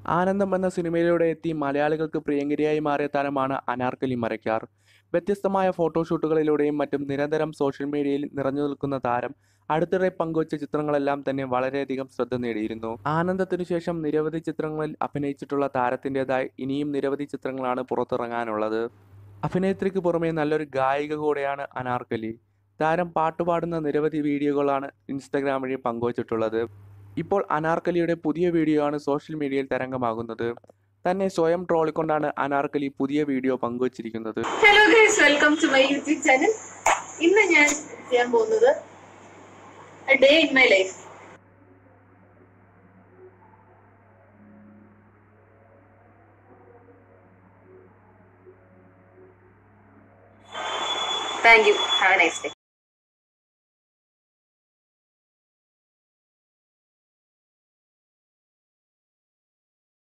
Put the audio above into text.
ആനന്ദം എന്ന സിനിമയിലൂടെ എത്തി മലയാളികൾക്ക് പ്രിയങ്കരിയായി മാറിയ താരമാണ് അനാർക്കലി മരക്കാർ വ്യത്യസ്തമായ ഫോട്ടോഷൂട്ടുകളിലൂടെയും മറ്റും നിരന്തരം സോഷ്യൽ മീഡിയയിൽ നിറഞ്ഞു നിൽക്കുന്ന താരം അടുത്തിടെ പങ്കുവച്ച ചിത്രങ്ങളെല്ലാം തന്നെ വളരെയധികം ശ്രദ്ധ നേടിയിരുന്നു ആനന്ദത്തിനു ശേഷം നിരവധി ചിത്രങ്ങളിൽ അഭിനയിച്ചിട്ടുള്ള താരത്തിൻ്റെതായി ഇനിയും നിരവധി ചിത്രങ്ങളാണ് പുറത്തിറങ്ങാനുള്ളത് അഭിനേത്രിക്ക് പുറമെ നല്ലൊരു ഗായിക കൂടെയാണ് അനാർക്കലി താരം പാട്ടുപാടുന്ന നിരവധി വീഡിയോകളാണ് ഇൻസ്റ്റഗ്രാം വഴി പങ്കുവച്ചിട്ടുള്ളത് ഇപ്പോൾ അനാർക്കലിയുടെ പുതിയ വീഡിയോ ആണ് സോഷ്യൽ മീഡിയയിൽ തരംഗമാകുന്നത് തന്നെ സ്വയം ട്രോളിക്കൊണ്ടാണ് അനാർക്കലി പുതിയ വീഡിയോ പങ്കുവച്ചിരിക്കുന്നത് hello guys welcome to my YouTube channel ഇന്ന് ഞാൻ ചെയ്യാൻ പോകുന്നത് day in my life thank you have a nice day